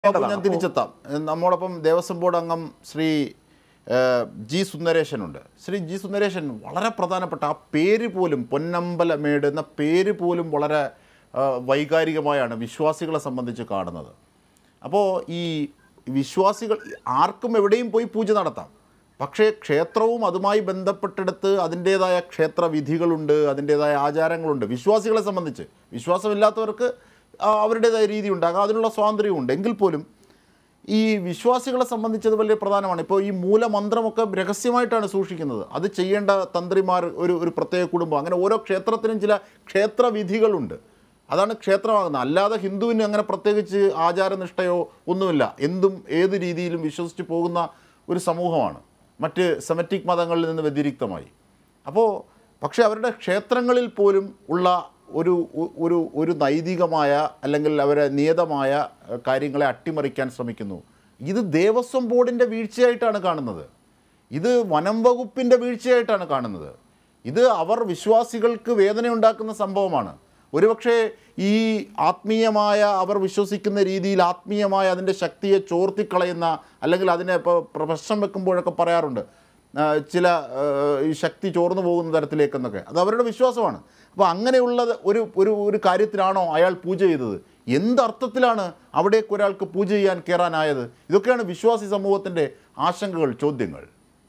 അപ്പോൾ ഞാൻ വേണ്ടതാണ്. തിരിച്ചെത്താം നമ്മോടൊപ്പം ദേവസ്വം ബോർഡ് അംഗം ശ്രീ ഏഹ്, ജി സുന്ദരേശനുണ്ട് ശ്രീ ജി സുന്ദരേശൻ വളരെ പ്രധാനപ്പെട്ട ആ പേര് പോലും പൊന്നമ്പലമേട് എന്ന പേര് പോലും വളരെ ആ, വൈകാരികമായാണ് വിശ്വാസികളെ സംബന്ധിച്ച് കാണുന്നത് അപ്പോൾ ഈ വിശ്വാസികൾ ആർക്കും എവിടെയും പോയി പൂജ നടത്താം പക്ഷേ ക്ഷേത്രവും അതുമായി ബന്ധപ്പെട്ടെടുത്ത് അതിൻ്റേതായ ക്ഷേത്ര വിധികളുണ്ട് അതിൻ്റേതായ ആചാരങ്ങളുണ്ട് വിശ്വാസികളെ സംബന്ധിച്ച് വിശ്വാസമില്ലാത്തവർക്ക് ആ, അവരുടേതായ രീതി ഉണ്ടാകാം അതിനുള്ള സ്വാതന്ത്ര്യമുണ്ട് എങ്കിൽ പോലും ഈ വിശ്വാസികളെ സംബന്ധിച്ചത് വലിയ പ്രധാനമാണ് ഇപ്പോൾ ഈ മൂലമന്ത്രമൊക്കെ രഹസ്യമായിട്ടാണ് സൂക്ഷിക്കുന്നത് അത് ചെയ്യേണ്ട തന്ത്രിമാർ ഒരു ഒരു പ്രത്യേക കുടുംബം അങ്ങനെ ഓരോ ക്ഷേത്രത്തിനും ചില ക്ഷേത്ര വിധികളുണ്ട് അതാണ് ക്ഷേത്രമാകുന്നത് അല്ലാതെ ഹിന്ദുവിന് അങ്ങനെ പ്രത്യേകിച്ച് ആചാരനിഷ്ഠയോ ഒന്നുമില്ല എന്തും ഏത് രീതിയിലും വിശ്വസിച്ച് പോകുന്ന ഒരു സമൂഹമാണ് മറ്റ് സെമറ്റിക് മതങ്ങളിൽ നിന്ന് വ്യതിരിക്തമായി അപ്പോൾ പക്ഷേ അവരുടെ ക്ഷേത്രങ്ങളിൽ പോലും ഉള്ള ഒരു ഒ- ഒരു ഒരു നൈതികമായ അല്ലെങ്കിൽ അവരെ നിയതമായ ഏഹ്, കാര്യങ്ങളെ അട്ടിമറിക്കാൻ ശ്രമിക്കുന്നു ഇത് ദേവസ്വം ബോർഡിൻ്റെ വീഴ്ചയായിട്ടാണ് കാണുന്നത് ഇത് വനം വകുപ്പിൻ്റെ വീഴ്ചയായിട്ടാണ് കാണുന്നത് ഇത് അവർ വിശ്വാസികൾക്ക് വേദനയുണ്ടാക്കുന്ന സംഭവമാണ് ഒരുപക്ഷെ ഈ ആത്മീയമായ അവർ വിശ്വസിക്കുന്ന രീതിയിൽ ആത്മീയമായ അതിൻ്റെ ശക്തിയെ ചോർത്തിക്കളയുന്ന അല്ലെങ്കിൽ അതിനെ ഇപ്പോൾ പ്രശ്നം വെക്കുമ്പോഴൊക്കെ പറയാറുണ്ട് ആ, ചില ആ, ഈ ശക്തി ചോർന്നു പോകുന്ന തരത്തിലേക്കെന്നൊക്കെ അത് അവരുടെ വിശ്വാസമാണ് അപ്പോൾ അങ്ങനെയുള്ള ഒരു ഒരു ഒരു കാര്യത്തിലാണോ അയാൾ പൂജ ചെയ്തത് എന്തർത്ഥത്തിലാണ് അവിടേക്ക് ഒരാൾക്ക് പൂജ ചെയ്യാൻ കയറാനായത് ഇതൊക്കെയാണ് വിശ്വാസി സമൂഹത്തിൻ്റെ ആശങ്കകൾ ചോദ്യങ്ങൾ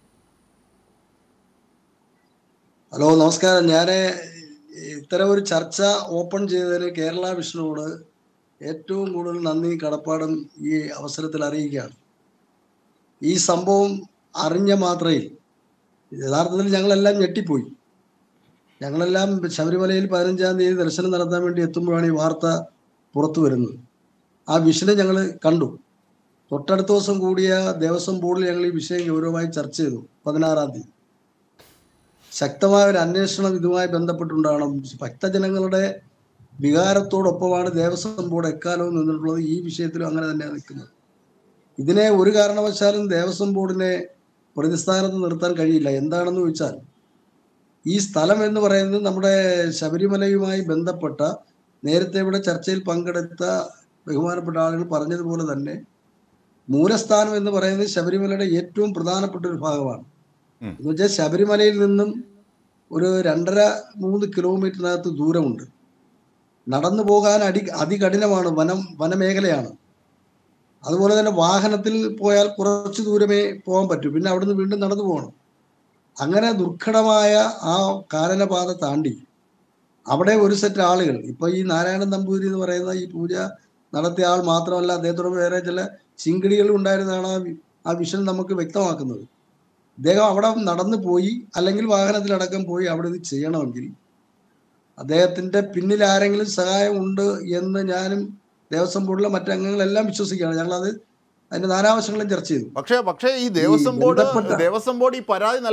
ഹലോ നമസ്കാരം ഞാൻ ഇത്തരം ഒരു ചർച്ച ഓപ്പൺ ചെയ്തതിന് കേരള വിഷ്ണുവോട് ഏറ്റവും കൂടുതൽ നന്ദി കടപ്പാടും ഈ അവസരത്തിൽ അറിയിക്കുകയാണ് ഈ സംഭവം അറിഞ്ഞ മാത്രയിൽ യഥാർത്ഥത്തിൽ ഞങ്ങളെല്ലാം ഞെട്ടിപ്പോയി ഞങ്ങളെല്ലാം ശബരിമലയിൽ പതിനഞ്ചാം തീയതി ദർശനം നടത്താൻ വേണ്ടി എത്തുമ്പോഴാണ് ഈ വാർത്ത പുറത്തു വരുന്നത് ആ വിഷനെ ഞങ്ങൾ കണ്ടു തൊട്ടടുത്ത ദിവസം കൂടിയ ദേവസ്വം ബോർഡിൽ ഞങ്ങൾ ഈ വിഷയം ഗൗരവമായി ചർച്ച ചെയ്തു പതിനാറാം തീയതി ശക്തമായ ഒരു അന്വേഷണം ഇതുമായി ബന്ധപ്പെട്ടുണ്ടാകണം ഭക്തജനങ്ങളുടെ വികാരത്തോടൊപ്പമാണ് ദേവസ്വം ബോർഡ് എക്കാലവും നിന്നിട്ടുള്ളത് ഈ വിഷയത്തിലും അങ്ങനെ തന്നെയാണ് നിൽക്കുന്നത് ഇതിനെ ഒരു കാരണവശാലും ദേവസ്വം ബോർഡിനെ പ്രതിസ്ഥാനത്ത് നിർത്താൻ കഴിയില്ല എന്താണെന്ന് ചോദിച്ചാൽ ഈ സ്ഥലം എന്ന് പറയുന്നത് നമ്മുടെ ശബരിമലയുമായി ബന്ധപ്പെട്ട നേരത്തെ ഇവിടെ ചർച്ചയിൽ പങ്കെടുത്ത ബഹുമാനപ്പെട്ട ആളുകൾ പറഞ്ഞതുപോലെ തന്നെ മൂലസ്ഥാനം എന്ന് പറയുന്നത് ശബരിമലയുടെ ഏറ്റവും പ്രധാനപ്പെട്ട ഒരു ഭാഗമാണ് ഉം. എന്ന് വെച്ചാൽ ശബരിമലയിൽ നിന്നും ഒരു രണ്ടര മൂന്ന് കിലോമീറ്ററിനകത്ത് ദൂരമുണ്ട് നടന്നു പോകാൻ അടി അതികഠിനമാണ് വനം വനമേഖലയാണ് അതുപോലെ തന്നെ വാഹനത്തിൽ പോയാൽ കുറച്ച് ദൂരമേ പോകാൻ പറ്റൂ പിന്നെ അവിടുന്ന് വീണ്ടും നടന്നു പോകണം അങ്ങനെ ദുർഘടമായ ആ കാനനപാത താണ്ടി അവിടെ ഒരു സെറ്റ് ആളുകൾ ഇപ്പൊ ഈ നാരായണൻ നമ്പൂതിരി എന്ന് പറയുന്ന ഈ പൂജ നടത്തിയ ആൾ മാത്രമല്ല അദ്ദേഹത്തോട് വേറെ ചില ചിങ്കിടികൾ ഉണ്ടായിരുന്നതാണ് ആ വി- ആ വിഷൻ നമുക്ക് വ്യക്തമാക്കുന്നത് അദ്ദേഹം അവിടെ നടന്നു പോയി അല്ലെങ്കിൽ വാഹനത്തിലടക്കം പോയി അവിടെ ഇത് ചെയ്യണമെങ്കിൽ അദ്ദേഹത്തിന്റെ പിന്നിൽ ആരെങ്കിലും സഹായം ഉണ്ട് എന്ന് ഞാനും ദേവസ്വം ബോർഡിലെ മറ്റു അംഗങ്ങളെല്ലാം വിശ്വസിക്കുകയാണ് ഞങ്ങളത് അതിന്റെ നാനാവശങ്ങളും ചർച്ച ചെയ്തു പക്ഷേ പക്ഷേ ഈ ദേവസ്വം ബോർഡ് ബന്ധപ്പെട്ട- ദേവസ്വം ബോർഡ് ഈ പരാതി